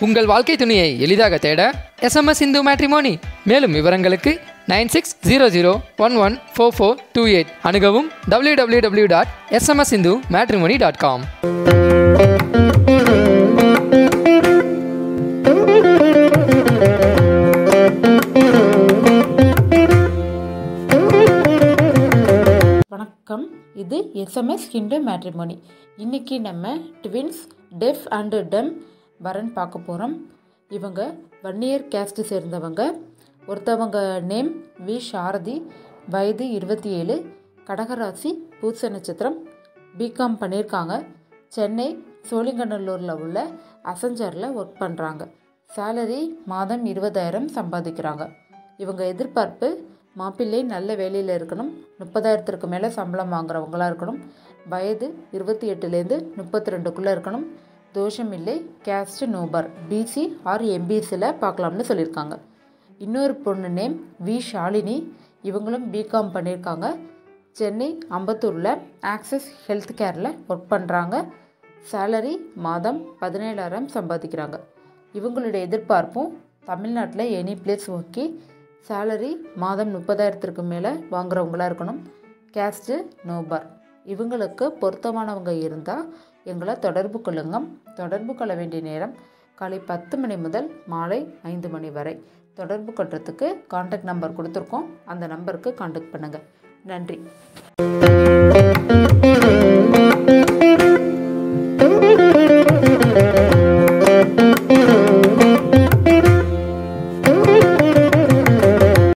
உங்கள் வாழ்க்கை துணையை எளிதாக தேட எஸ்எம்எஸ் இந்து மேட்ரிமோனி மேலும் விவரங்களுக்கு nine six zero zero one one four four two eight அணுகவும் W W W dot SMS Hindu matrimony dot com வணக்கம் இது எஸ்எம்எஸ் ஹிண்டு மேட்ரிமோனி இன்னைக்கு நம்ம ட்வின்ஸ் டெஃப் அண்டு டெம் வரன் பார்க்க போகிறோம் இவங்க வன்னியர் கேஸ்ட் சேர்ந்தவங்க ஒருத்தவங்க நேம் வி சாரதி வயது இருபத்தி ஏழு கடகராசி பூச நட்சத்திரம் பிகாம் பண்ணியிருக்காங்க சென்னை சோழிங்கநல்லூரில் உள்ள அசஞ்சரில் ஒர்க் பண்ணுறாங்க சேலரி மாதம் இருபதாயிரம் சம்பாதிக்கிறாங்க இவங்க எதிர்பார்ப்பு மாப்பிள்ளை நல்ல வேலையில் இருக்கணும் முப்பதாயிரத்திற்கு மேலே சம்பளம் வாங்குறவங்களா இருக்கணும் வயது இருபத்தி எட்டுலேருந்து முப்பத்தி ரெண்டுக்குள்ளே இருக்கணும் தோஷம் இல்லை கேஸ்ட் நோபர் பிசி ஆர் எம்பிசியில் பார்க்கலாம்னு சொல்லியிருக்காங்க இன்னொரு பொண்ணு நேம் வி ஷாலினி இவங்களும் பிகாம் பண்ணியிருக்காங்க சென்னை அம்பத்தூரில் ஆக்சிஸ் ஹெல்த் கேரில் ஒர்க் பண்ணுறாங்க சேலரி மாதம் பதினேழாயிரம் சம்பாதிக்கிறாங்க இவங்களுடைய எதிர்பார்ப்பும் தமிழ்நாட்டில் எனி பிளேஸ் ஓகே சேலரி மாதம் முப்பதாயிரத்திற்கு மேலே வாங்குறவங்களா இருக்கணும் கேஸ்ட்டு நோபார் இவங்களுக்கு பொருத்தமானவங்க இருந்தால் எங்களை தொடர்பு கொள்ளுங்க தொடர்பு கொள்ள வேண்டிய நேரம் காலை பத்து மணி முதல் மாலை ஐந்து மணி வரை தொடர்பு கொள்றதுக்கு காண்டாக்ட் நம்பர் கொடுத்துருக்கோம் அந்த நம்பருக்கு காண்டாக்ட் பண்ணுங்கள் நன்றி